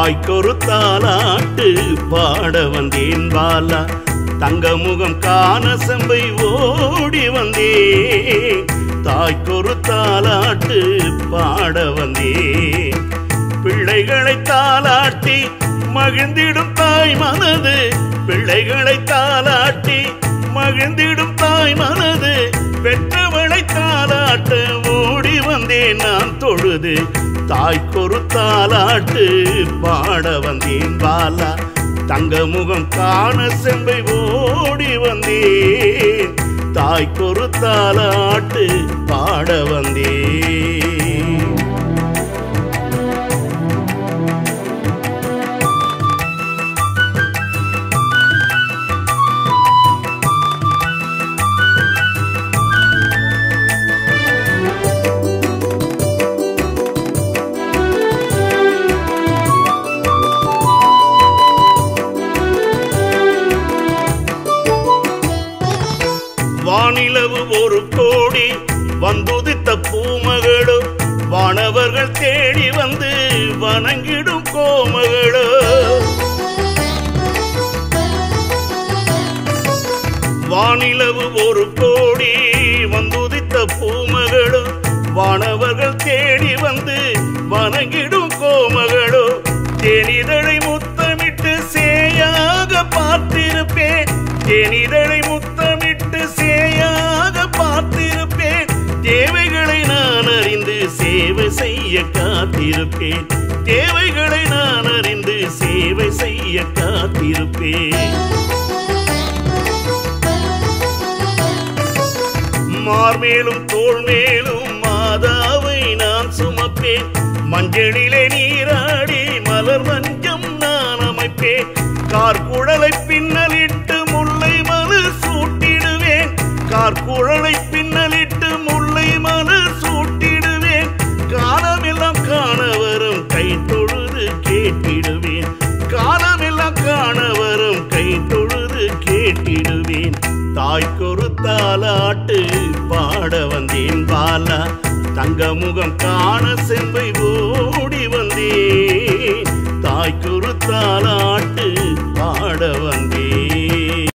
தாய்க்கொரு தாலாட்டு பாட வந்தேன் பாலா தங்க முகம் காண செம்பை ஓடி வந்தேன் தாய்க்கொரு தாலாட்டு பாட வந்தேன் பிள்ளைகளை தாலாட்டி மகிழ்ந்திடும் தாய் மனது பிள்ளைகளை தாலாட்டி மகிழ்ந்திடும் தாய் மனது பெற்றவளை தாலாட்ட ஓடி வந்தேன் நான் தொழுது தாய்க்கொரு தாலாட்டு பாட வந்தேன் பாலா தங்க முகம் காண செம்பை ஓடி வந்தேன் தாய்க்கொரு தாலாட்டு பாட வந்தேன் வானிலவு ஒரு கோடி வந்துதித்த பூமகளோ வானவர்கள் தேடி வந்து வணங்கிடும் கோமகளோ வானிலவு ஒரு கோடி வந்துதித்த பூமகளோ வானவர்கள் தேடி வந்து வணங்கிடும் கோமகளோ தேனிதழை முத்தமிட்டு சேயாக பார்த்திருப்பேன் தேனிதழை முத்தமிட்டு சேயாக பார்த்திருப்பேன் தேவைகளை நான் அறிந்து சேவை செய்ய காத்திருப்பேன் தேவைகளை நான் அறிந்து சேவை செய்ய காத்திருப்பேன் மார்மேலும் தோள் மேலும் மாதாவை நான் சுமப்பேன் மஞ்சளிலே நீராடி மலர் மஞ்சம் நான் அமைப்பேன் கார்குழலை பின்னலிட்டு முல்லை மலர் சூட்டிடுவேன் கார்குழலை பின்னலிட்டு முல்லை மலர் சூட்டிடுவேன் காலமெல்லாம் காண வரும் கை தொழுது கேட்டிடுவேன் காலமெல்லாம் காண வரும் கை தொழுது கேட்டிடுவேன் தாய்க்கொரு தாலாட்டு பாட வந்தேன் பாலா தங்க முகம் காண செம்பை ஓடி வந்தேன் தாய்க்கொரு தாலாட்டு பாட வந்தேன்